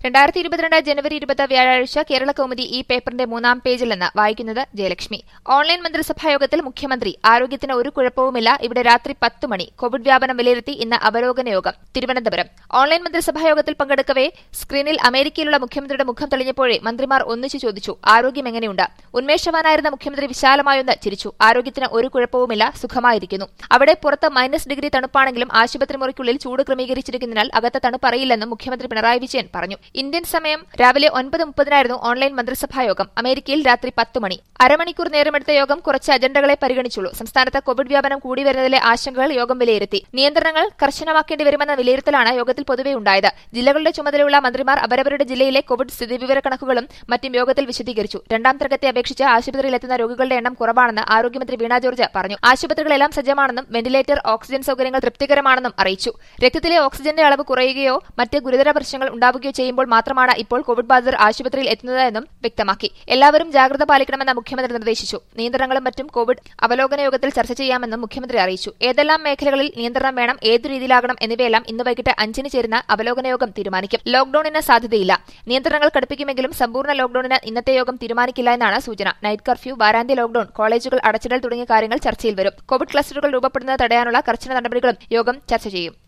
രണ്ടായിരത്തി ഇരുപത്തിരണ്ട് ജനുവരി ഇരുപത് വ്യാഴാഴ്ച കേരള കൗമുദി ഈ പേപ്പറിന്റെ മൂന്നാം പേജിൽ നിന്ന് വായിക്കുന്നത് ജയലക്ഷ്മി ഓൺലൈൻ മന്ത്രിസഭാ യോഗത്തിൽ മുഖ്യമന്ത്രി ആരോഗ്യത്തിന് ഒരു കുഴപ്പവുമില്ല ഇവിടെ രാത്രി പത്ത് മണി കോവിഡ് വ്യാപനം വിലയിരുത്തി ഇന്ന് അവലോകന യോഗം തിരുവനന്തപുരം ഓൺലൈൻ മന്ത്രിസഭാ യോഗത്തിൽ പങ്കെടുക്കവേ സ്ക്രീനിൽ അമേരിക്കയിലുള്ള മുഖ്യമന്ത്രിയുടെ മുഖം തെളിഞ്ഞപ്പോഴേ മന്ത്രിമാർ ഒന്നിച്ചു ചോദിച്ചു ആരോഗ്യം എങ്ങനെയുണ്ട് ഉന്മേഷവാനായിരുന്ന മുഖ്യമന്ത്രി വിശാലമായൊന്ന് ചിരിച്ചു ആരോഗ്യത്തിന് ഒരു കുഴപ്പവുമില്ല സുഖമായിരിക്കുന്നു അവിടെ പുറത്ത് മൈനസ് ഡിഗ്രി തണുപ്പാണെങ്കിലും ആശുപത്രി മുറിക്കുള്ളിൽ ചൂട് ക്രമീകരിച്ചിരിക്കുന്നതിനാൽ അകത്ത് തണുപ്പറിയില്ലെന്നും മുഖ്യമന്ത്രി പിണറായി വിജയൻ പറഞ്ഞു ഇന്ത്യൻ സമയം രാവിലെ ഒൻപത് മുപ്പതിനായിരുന്നു ഓൺലൈൻ മന്ത്രിസഭാ യോഗം അമേരിക്കയിൽ രാത്രി പത്ത് മണി അരമണിക്കൂർ നേരമെടുത്ത യോഗം കുറച്ച് അജണ്ടകളെ പരിഗണിച്ചുള്ളൂ സംസ്ഥാനത്ത് കോവിഡ് വ്യാപനം കൂടി വരുന്നതിലെ ആശങ്കകൾ യോഗം വിലയിരുത്തി നിയന്ത്രണങ്ങൾ കർശനമാക്കേണ്ടി വരുമെന്ന വിലയിരുത്തലാണ് യോഗത്തിൽ പൊതുവെ ഉണ്ടായത് ജില്ലകളുടെ ചുമതലയുള്ള മന്ത്രിമാർ അവരവരുടെ ജില്ലയിലെ കോവിഡ് സ്ഥിതിവിവരക്കണക്കുകളും മറ്റും യോഗത്തിൽ വിശദീകരിച്ചു രണ്ടാം തരംഗത്തെ അപേക്ഷിച്ച് ആശുപത്രിയിലെത്തുന്ന രോഗികളുടെ എണ്ണം കുറവാണെന്ന് ആരോഗ്യമന്ത്രി വീണ ജോർജ് പറഞ്ഞു ആശുപത്രികളെല്ലാം സജ്ജമാണെന്നും വെന്റിലേറ്റർ ഓക്സിജൻ സൌകര്യങ്ങൾ തൃപ്തികരമാണെന്നും അറിയിച്ചു രക്തത്തിലെ ഓക്സിജന്റെ അളവ് കുറയുകയോ മറ്റ് ഗുരുതര പ്രശ്നങ്ങൾ ഉണ്ടാവുകയോ ചെയ്യുമ്പോൾ മാത്രമാണ് ഇപ്പോൾ കോവിഡ് ബാധിതർ ആശുപത്രിയിൽ എത്തുന്നത് എന്നും വ്യക്തമാക്കി എല്ലാവരും ജാഗ്രത പാലിക്കണമെന്ന് മുഖ്യമന്ത്രി നിർദ്ദേശിച്ചു നിയന്ത്രണങ്ങളും മറ്റും കോവിഡ് അവലോകന യോഗത്തിൽ ചർച്ച ചെയ്യാമെന്നും മുഖ്യമന്ത്രി അറിയിച്ചു ഏതെല്ലാം മേഖലകളിൽ നിയന്ത്രണം വേണം ഏതു രീതിയിലാകണം എന്നിവയെല്ലാം ഇന്ന് വൈകിട്ട് അഞ്ചിന് ചേരുന്ന അവലോകന യോഗം തീരുമാനിക്കും ലോക്ഡൌണിന് സാധ്യതയില്ല നിയന്ത്രണങ്ങൾ കടുപ്പിക്കുമെങ്കിലും സമ്പൂർണ്ണ ലോക്ഡൌണിന് ഇന്നത്തെ യോഗം തീരുമാനിക്കില്ല എന്നാണ് സൂചന നൈറ്റ് കർഫ്യൂ വാരാന്ത്യ ലോക്ഡൌൺ കോളേജുകൾ അടച്ചിടൽ തുടങ്ങിയ കാര്യങ്ങൾ ചർച്ചയിൽ വരും കോവിഡ് ക്ലസ്റ്ററുകൾ രൂപപ്പെടുന്നത് തടയാനുള്ള കർശന നടപടികളും യോഗം ചർച്ച ചെയ്യും